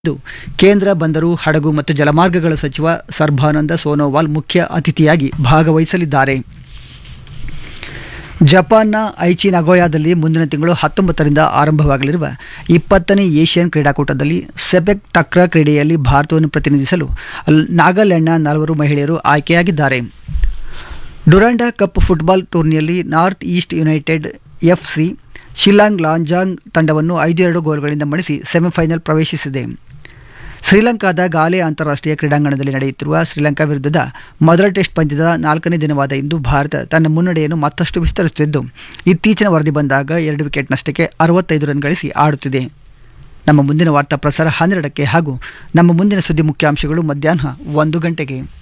ಇದು ಕೇಂದ್ರ ಬಂದರು ಹಡಗು ಮತ್ತು ಜಲಮಾರ್ಗಗಳ ಸಚಿವ ಸರ್ಬಾನಂದ ಸೋನೋವಾಲ್ ಮುಖ್ಯ ಅತಿಥಿಯಾಗಿ ಭಾಗವಹಿಸಲಿದ್ದಾರೆ ಜಪಾನ್ನ ಐಚಿ ನಗೋಯಾದಲ್ಲಿ ಮುಂದಿನ ತಿಂಗಳು ಹತ್ತೊಂಬತ್ತರಿಂದ ಆರಂಭವಾಗಲಿರುವ ಇಪ್ಪತ್ತನೇ ಏಷ್ಯನ್ ಕ್ರೀಡಾಕೂಟದಲ್ಲಿ ಸೆಪೆಕ್ ಟಕ್ರಾ ಕ್ರೀಡೆಯಲ್ಲಿ ಭಾರತವನ್ನು ಪ್ರತಿನಿಧಿಸಲು ಅಲ್- ನಾಗಾಲ್ಯಾಂಡ್ನ ನಾಲ್ವರು ಮಹಿಳೆಯರು ಆಯ್ಕೆಯಾಗಿದ್ದಾರೆ ಡುರಾಂಡಾ ಕಪ್ ಫುಟ್ಬಾಲ್ ಟೂರ್ನಿಯಲ್ಲಿ north east united FC Shillong Lajong ತಂಡವನ್ನು ಐದು ಎರಡು ಗೋಲ್ಗಳಿಂದ ಮಣಿಸಿ ಸೆಮಿಫೈನಲ್ ಪ್ರವೇಶಿಸಿದೆ ಶ್ರೀಲಂಕಾದ ಗಾಲೆ ಅಂತಾರಾಷ್ಟ್ರೀಯ ಕ್ರೀಡಾಂಗಣದಲ್ಲಿ ನಡೆಯುತ್ತಿರುವ ಶ್ರೀಲಂಕಾ ವಿರುದ್ಧದ ಮೊದಲ ಟೆಸ್ಟ್ ಪಂದ್ಯದ ನಾಲ್ಕನೇ ದಿನವಾದ ಇಂದು ಭಾರತ ತನ್ನ ಮುನ್ನಡೆಯನ್ನು ಮತ್ತಷ್ಟು ವಿಸ್ತರಿಸುತ್ತಿದ್ದು ಇತ್ತೀಚಿನ ವರದಿ ಬಂದಾಗ ಎರಡು ವಿಕೆಟ್ ನಷ್ಟಕ್ಕೆ ಅರವತ್ತೈದು ರನ್ ಗಳಿಸಿ ಆಡುತ್ತಿದೆ ನಮ್ಮ ಮುಂದಿನ ವಾರ್ತಾ ಪ್ರಸಾರ ಹನ್ನೆರಡಕ್ಕೆ ಹಾಗೂ ನಮ್ಮ ಮುಂದಿನ ಸುದ್ದಿ ಮುಖ್ಯಾಂಶಗಳು ಮಧ್ಯಾಹ್ನ ಒಂದು ಗಂಟೆಗೆ